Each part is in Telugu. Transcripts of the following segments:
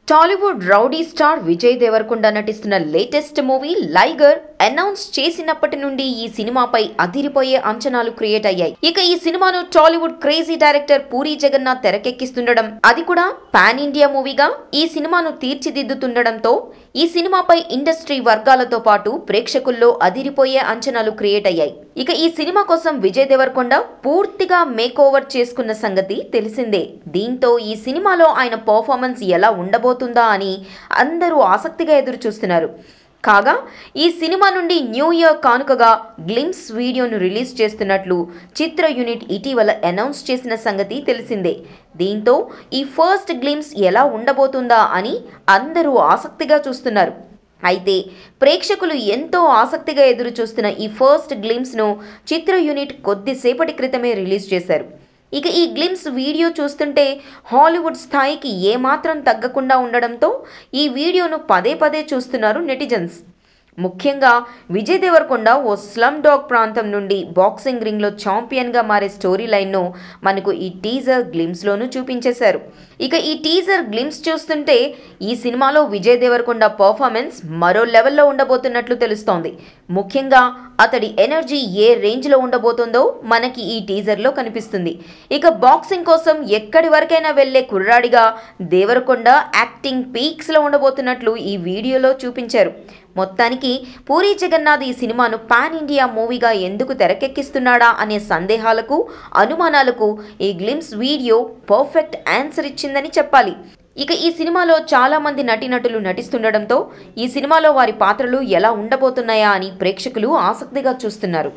టాలీవుడ్ రౌడీ స్టార్ విజయ్ దేవరకొండ నటిస్తున్న లేటెస్ట్ మూవీ లైగర్ అనౌన్స్ చేసినప్పటి నుండి ఈ సినిమాపై అదిరిపోయే అంచనాలు క్రియేట్ అయ్యాయి ఇక ఈ సినిమాను టాలీవుడ్ క్రేజీ డైరెక్టర్ పూరి జగన్నాథ్ తెరకెక్కిస్తుండడం అది కూడా పాన్ ఇండియా మూవీగా ఈ సినిమాను తీర్చిదిద్దుతుండడంతో ఈ సినిమాపై ఇండస్ట్రీ వర్గాలతో పాటు ప్రేక్షకుల్లో అదిరిపోయే అంచనాలు క్రియేట్ అయ్యాయి ఇక ఈ సినిమా కోసం విజయ్ దేవరకొండ పూర్తిగా మేక్ ఓవర్ చేసుకున్న సంగతి తెలిసిందే దీంతో ఈ సినిమాలో ఆయన పర్ఫార్మెన్స్ ఎలా ఉండబోతుందా అని అందరూ ఆసక్తిగా ఎదురు చూస్తున్నారు కాగా ఈ సినిమా నుండి న్యూ ఇయర్ కానుకగా గ్లిమ్స్ వీడియోను రిలీజ్ చేస్తున్నట్లు చిత్ర యూనిట్ ఇటీవల అనౌన్స్ చేసిన సంగతి తెలిసిందే దీంతో ఈ ఫస్ట్ గ్లిమ్స్ ఎలా ఉండబోతుందా అని అందరూ ఆసక్తిగా చూస్తున్నారు అయితే ప్రేక్షకులు ఎంతో ఆసక్తిగా ఎదురు చూస్తున్న ఈ ఫస్ట్ గ్లిమ్స్ను చిత్ర యూనిట్ కొద్దిసేపటి క్రితమే రిలీజ్ చేశారు ఇక ఈ గ్లిమ్స్ వీడియో చూస్తుంటే హాలీవుడ్ స్థాయికి ఏమాత్రం తగ్గకుండా ఉండడంతో ఈ వీడియోను పదే పదే చూస్తున్నారు నెటిజన్స్ ముఖ్యంగా విజయ్ దేవరకొండ ఓ స్లమ్ డాగ్ ప్రాంతం నుండి బాక్సింగ్ రింగ్లో ఛాంపియన్గా మారే స్టోరీ లైన్ను మనకు ఈ టీజర్ గ్లిమ్స్లోనూ చూపించేశారు ఇక ఈ టీజర్ గ్లిమ్స్ చూస్తుంటే ఈ సినిమాలో విజయ్ దేవరకొండ పర్ఫార్మెన్స్ మరో లెవెల్లో ఉండబోతున్నట్లు తెలుస్తోంది ముఖ్యంగా అతడి ఎనర్జీ ఏ రేంజ్లో ఉండబోతుందో మనకి ఈ టీజర్లో కనిపిస్తుంది ఇక బాక్సింగ్ కోసం ఎక్కడి వరకైనా వెళ్లే కుర్రాడిగా దేవరకొండ యాక్టింగ్ పీక్స్లో ఉండబోతున్నట్లు ఈ వీడియోలో చూపించారు మొత్తానికి పూరి జగన్నాథ్ ఈ సినిమాను పాన్ ఇండియా మూవీగా ఎందుకు తెరకెక్కిస్తున్నాడా అనే సందేహాలకు అనుమానాలకు ఈ గ్లిమ్స్ వీడియో పర్ఫెక్ట్ ఆన్సర్ ఇచ్చిందని చెప్పాలి ఇక ఈ సినిమాలో చాలా మంది నటీనటులు నటిస్తుండడంతో ఈ సినిమాలో వారి పాత్రలు ఎలా ఉండబోతున్నాయా అని ప్రేక్షకులు ఆసక్తిగా చూస్తున్నారు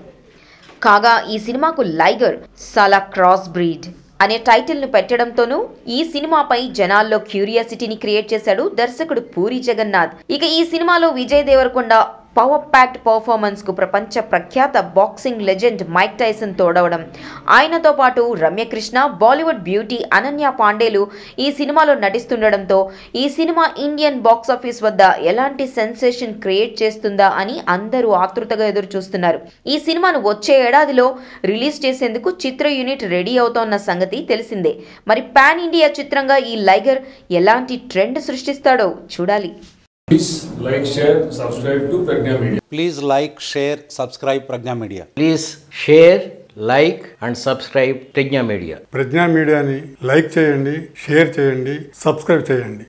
కాగా ఈ సినిమాకు లైగర్ సలా క్రాస్ బ్రీడ్ అనే టైటిల్ను పెట్టడంతోనూ ఈ సినిమాపై జనాల్లో క్యూరియాసిటీని క్రియేట్ చేశాడు దర్శకుడు పూరి జగన్నాథ్ ఇక ఈ సినిమాలో Vijay Deverakonda power packed performance కు ప్రపంచ ప్రఖ్యాత బాక్సింగ్ లెజెండ్ మైక్ టైసన్ తోడవడం ఆయనతో పాటు రమ్యకృష్ణ బాలీవుడ్ బ్యూటీ అనన్య పాండేలు ఈ సినిమాలో నటిస్తుండడంతో ఈ సినిమా ఇండియన్ బాక్స్ ఆఫీస్ వద్ద ఎలాంటి సెన్సేషన్ క్రియేట్ చేస్తుందా అని అందరూ ఆతృతగా ఎదురు చూస్తున్నారు ఈ సినిమాను వచ్చే ఏడాదిలో రిలీజ్ చేసేందుకు చిత్ర యూనిట్ రెడీ అవుతోన్న సంగతి తెలిసిందే మరి పాన్ ఇండియా చిత్రంగా ఈ లైగర్ ఎలాంటి ట్రెండ్ సృష్టిస్తాడో చూడాలి Please like, share, subscribe to Pragna Media. Please like, share, subscribe Pragna Media. Please share like and subscribe Pragna Media Pragna మీడియాని లైక్ చేయండి షేర్ చేయండి సబ్స్క్రైబ్ చేయండి